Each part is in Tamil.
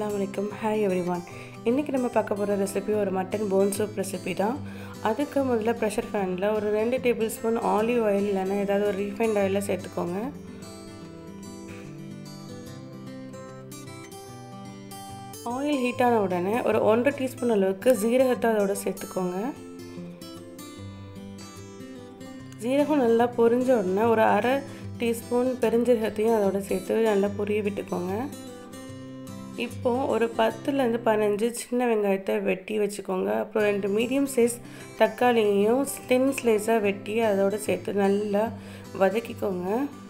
அஸ்ஸலாமு அலைக்கும் ஹாய் எவ்ரி ஒன் இன்றைக்கி நம்ம பார்க்க போகிற ரெசிபி ஒரு மட்டன் போன் சூப் ரெசிபி தான் அதுக்கு முதல்ல ப்ரெஷர் ஃபேனில் ஒரு ரெண்டு டேபிள் ஸ்பூன் ஆலிவ் ஆயில் இல்லைன்னா ஏதாவது ஒரு ரீஃபைண்ட் ஆயிலில் சேர்த்துக்கோங்க ஆயில் ஹீட் ஆன உடனே ஒரு ஒன்றரை டீஸ்பூன் அளவுக்கு ஜீரகத்தை அதோட சேர்த்துக்கோங்க ஜீரகம் நல்லா பொரிஞ்ச உடனே ஒரு அரை டீஸ்பூன் பெருஞ்சீரகத்தையும் அதோட சேர்த்து நல்லா பொரிய விட்டுக்கோங்க இப்போது ஒரு பத்துலேருந்து பதினஞ்சு சின்ன வெங்காயத்தை வெட்டி வச்சுக்கோங்க அப்புறம் ரெண்டு மீடியம் சைஸ் தக்காளியையும் ஸ்டின் ஸ்லைஸாக வெட்டி அதோட சேர்த்து நல்லா வதக்கிக்கோங்க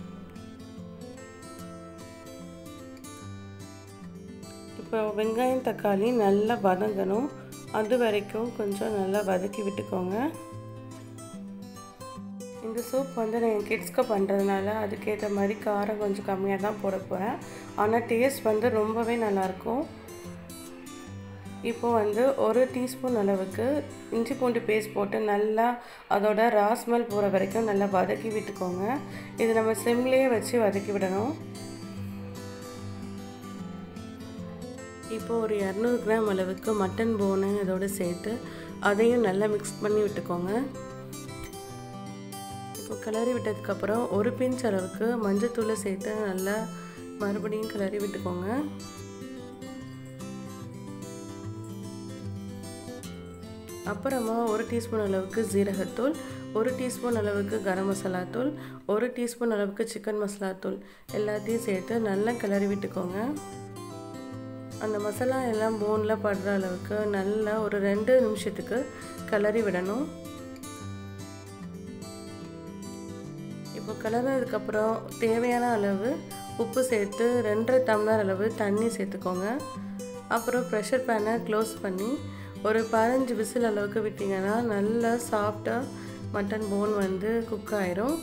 இப்போ வெங்காயம் தக்காளி நல்லா வதங்கணும் அது வரைக்கும் கொஞ்சம் நல்லா வதக்கி விட்டுக்கோங்க இந்த சூப் வந்து நான் என் கிட்ஸ்க்கு பண்ணுறதுனால அதுக்கேற்ற மாதிரி காரம் கொஞ்சம் கம்மியாக தான் போட போகிறேன் ஆனால் டேஸ்ட் வந்து ரொம்பவே நல்லாயிருக்கும் இப்போது வந்து ஒரு டீஸ்பூன் அளவுக்கு இஞ்சி பூண்டு பேஸ்ட் போட்டு நல்லா அதோட ராஸ்மல் போகிற வரைக்கும் நல்லா வதக்கி விட்டுக்கோங்க இது நம்ம சிம்லேயே வச்சு வதக்கி விடணும் இப்போ ஒரு இரநூறு கிராம் அளவுக்கு மட்டன் போனு இதோடு சேர்த்து அதையும் நல்லா மிக்ஸ் பண்ணி விட்டுக்கோங்க இப்போ கிளறி விட்டதுக்கப்புறம் ஒரு பிஞ்ச் அளவுக்கு மஞ்சத்தூளை சேர்த்து நல்லா மறுபடியும் கிளறி விட்டுக்கோங்க அப்புறமா ஒரு டீஸ்பூன் அளவுக்கு ஜீரகத்தூள் ஒரு டீஸ்பூன் அளவுக்கு கரம் மசாலா தூள் ஒரு டீஸ்பூன் அளவுக்கு சிக்கன் மசாலா தூள் எல்லாத்தையும் சேர்த்து நல்லா கிளறி விட்டுக்கோங்க அந்த மசாலா எல்லாம் போனில் படுற அளவுக்கு நல்லா ஒரு ரெண்டு நிமிஷத்துக்கு கிளறி விடணும் இப்போ கிளறதுக்கப்புறம் தேவையான அளவு உப்பு சேர்த்து ரெண்டரை டம்ளர் அளவு தண்ணி சேர்த்துக்கோங்க அப்புறம் ப்ரெஷர் பேனை க்ளோஸ் பண்ணி ஒரு பதினஞ்சு விசில் அளவுக்கு விட்டிங்கன்னா நல்லா சாஃப்டாக மட்டன் போன் வந்து குக் ஆயிரும்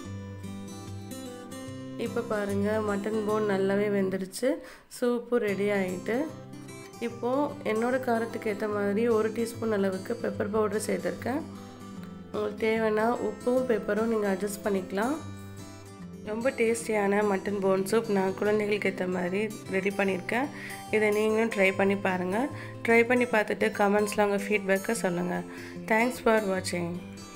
இப்போ பாருங்கள் மட்டன் போன் நல்லாவே வெந்துடுச்சு சூப்பு ரெடி ஆகிட்டு இப்போது என்னோடய காரத்துக்கு ஏற்ற மாதிரி ஒரு டீஸ்பூன் அளவுக்கு பெப்பர் பவுடர் சேர்த்துருக்கேன் உங்களுக்கு தேவைன்னா உப்பும் பெப்பரும் நீங்கள் அட்ஜஸ்ட் பண்ணிக்கலாம் ரொம்ப டேஸ்டியான மட்டன் போன் சூப் நான் குழந்தைகளுக்கு ஏற்ற மாதிரி ரெடி பண்ணியிருக்கேன் இதை நீங்களும் ட்ரை பண்ணி பாருங்கள் ட்ரை பண்ணி பார்த்துட்டு கமெண்ட்ஸில் உங்கள் ஃபீட்பேக்கை சொல்லுங்கள் தேங்க்ஸ் ஃபார் வாட்சிங்